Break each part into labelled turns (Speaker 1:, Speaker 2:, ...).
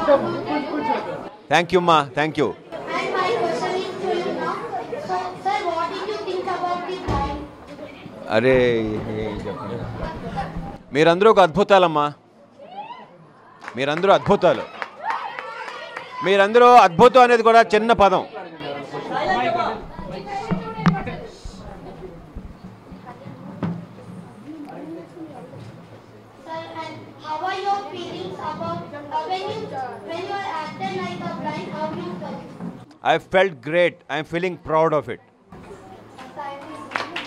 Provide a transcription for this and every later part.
Speaker 1: Thank you అమ్మా thank you
Speaker 2: And my question is to you now. So, sir, what did you think about the blind?
Speaker 1: అరే ఏం చెప్పను. మీరందరూ ఒక అద్భుతాలమ్మా మీరందరూ అద్భుతాలు మీరందరూ అద్భుతం అనేది కూడా చిన్న పదం
Speaker 2: Sir, and how are your feelings about uh, when you when you are acted like a blind? How you felt?
Speaker 1: I felt great I'm feeling proud of it
Speaker 2: Thank you.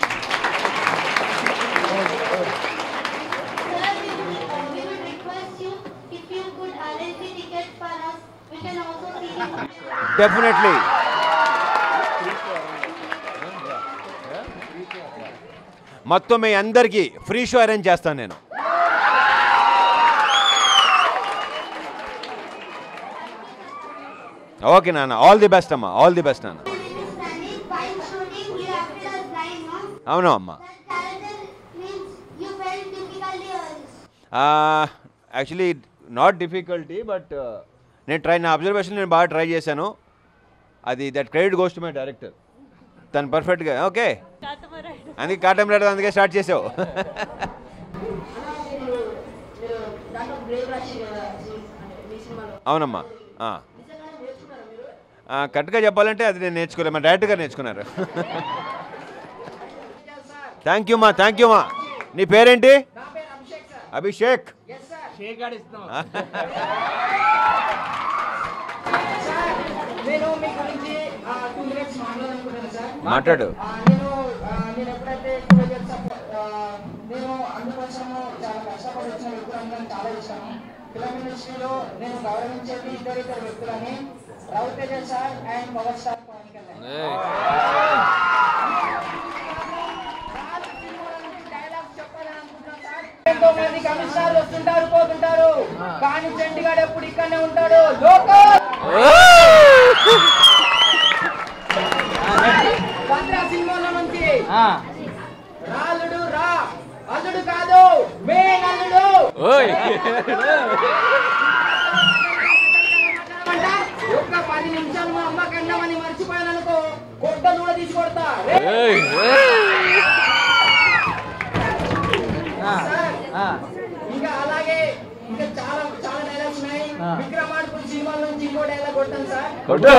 Speaker 2: Sir, we would, uh, we would request you if you could arrange the tickets for us. We can also see the
Speaker 1: definitely మొత్తం మీ అందరికీ free show arrange చేస్తాను నేను okay నాన్న all the best అమ్మా all the best నాన్న
Speaker 2: understanding while shooting you acted as blind, no?
Speaker 1: అవును అమ్మా
Speaker 2: That character means you felt difficulty or
Speaker 1: actually not difficulty but నేను ట్రై నా అబ్జర్వేషన్ నేను బాగా ట్రై చేశాను అది that credit goes to my director తను పర్ఫెక్ట్గా ఓకే అందుకే కాటం రైడర్ అందుకే స్టార్ట్ చేసావు
Speaker 3: దాంట్లో బ్రేవ్ రాసి కదా అంటే మీ సినిమాలో
Speaker 1: అవునమ్మా ఆ.
Speaker 3: నిజంగానే నేర్చుకున్నారా మీరు
Speaker 1: ఆ, కరెక్ట్గా చెప్పాలంటే అది నేను నేర్చుకోలేదు మా డైరెక్ట్గా నేర్చుకున్నారు థ్యాంక్ యూ మా థ్యాంక్ యూ మా నీ పేరేంటి
Speaker 3: నా పేరు Abhishek sir
Speaker 1: Abhishek
Speaker 3: yes sir sir నేను మీ గురించి టూ మినిట్స్ మాట్లాడాలనుకుంటున్నాను సార్
Speaker 1: మాట్లాడు
Speaker 3: ఆ, నేను ఆ, నేను ఎప్పుడైతే ట్వెల్వ్ ఇయర్స్ నేను అందుకోసము చాలా కష్టపడి వచ్చిన వ్యక్తులందరూ నాకు చాలా ఇష్టం ఫిలిం ఇండస్ట్రీలో నేను గౌరవించేది ఇద్దరు ఇద్దరు వ్యక్తులని Ravi Teja sir and power star Pawan Kalyan ఎంతో మంది కమిషనర్లు వస్తుంటారు పోతుంటారు కానీ చండీగఢ్ ఎప్పుడు ఇక్కడనే ఉంటాడు లోకల్ భద్రా సినిమాలో నుంచి రాలుడు రా అల్లుడు కాదు మే నల్లుడు అంట, ఒక్క పది నిమిషాలు మా అమ్మ కన్నామని మర్చిపోయాను అనుకో కొట్టలు కూడా తీసి కొడతా సార్, ఇంకా అలాగే ఇంకా చాలా చాలా డైలాగ్స్ ఉన్నాయి విక్రమార్కుడు సినిమాల నుంచి ఇంకో డైలాగ్ కొడతాను సార్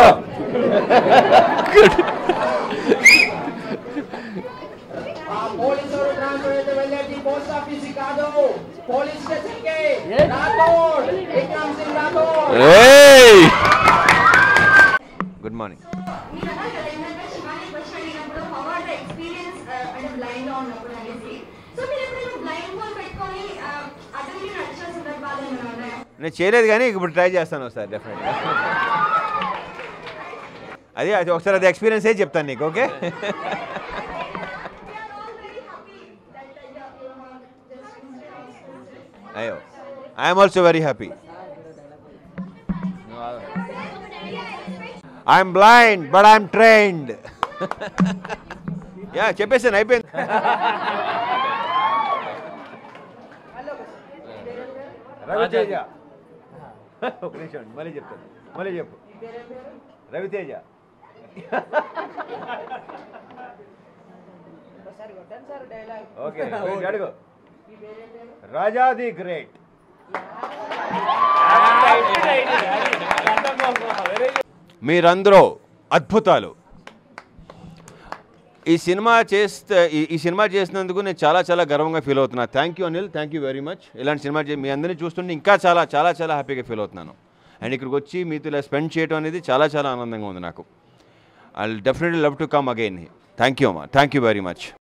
Speaker 3: ఆ పోలీసు ట్రాన్స్ఫర్ అయితే వెళ్ళేది పోస్ట్ ఆఫీస్ కాదు పోలీస్ స్టేషన్ కి రాథోడ్ విక్రమ్ సింగ్ రాథోడ్
Speaker 1: గుడ్ మార్నింగ్
Speaker 2: మీరు అన్నారు కదా ఇందాక శివాని క్వశ్చన్ అడిగినప్పుడు హౌ ఆర్ ద ఎక్స్పీరియన్స్ అంటే బ్లైండ్ గా ఉన్నప్పుడు అనేసి సో మీరు ఎప్పుడైనా బ్లైండ్ ఫోన్ పెట్టుకొని అతనికి నడిచిన సందర్భాలు ఏమైనా ఉన్నాయా
Speaker 1: నేను చేయలేదు కానీ ఇప్పుడు ట్రై చేస్తాను ఒకసారి డెఫినెట్గా అది అది ఒకసారి అది ఎక్స్పీరియన్స్ ఏ చెప్తాను నీకు ఓకే అయ్యో I'm also very happy I'm blind but I'm trained yeah చెప్పేసాను అయిపోయింది రవితేజ ఒక నిమిషం ఉండు, మళ్ళీ చెప్తాను మళ్ళీ చెప్పు రవితేజ
Speaker 3: ఒకసారి కొట్టాను సార్ డైలాగ్
Speaker 1: ఓకే గుడ్, అడుగు రాజాది గ్రేట్ మీరందరూ అద్భుతాలు ఈ సినిమా చేస్తే ఈ- ఈ సినిమా చేసినందుకు నేను చాలా చాలా గర్వంగా ఫీల్ అవుతున్నా thank you Anil thank you very much ఇలాంటి సినిమా చే- మీ అందరినీ చూస్తుంటే ఇంకా చాలా చాలా చాలా హ్యాపీగా ఫీల్ అవుతున్నాను అండ్ ఇక్కడికి వచ్చి మీతో ఇలా స్పెండ్ చేయడం అనేది చాలా చాలా ఆనందంగా ఉంది నాకు I definitely love to come again thank you అమ్మా థ్యాంక్ యూ వెరీ మచ్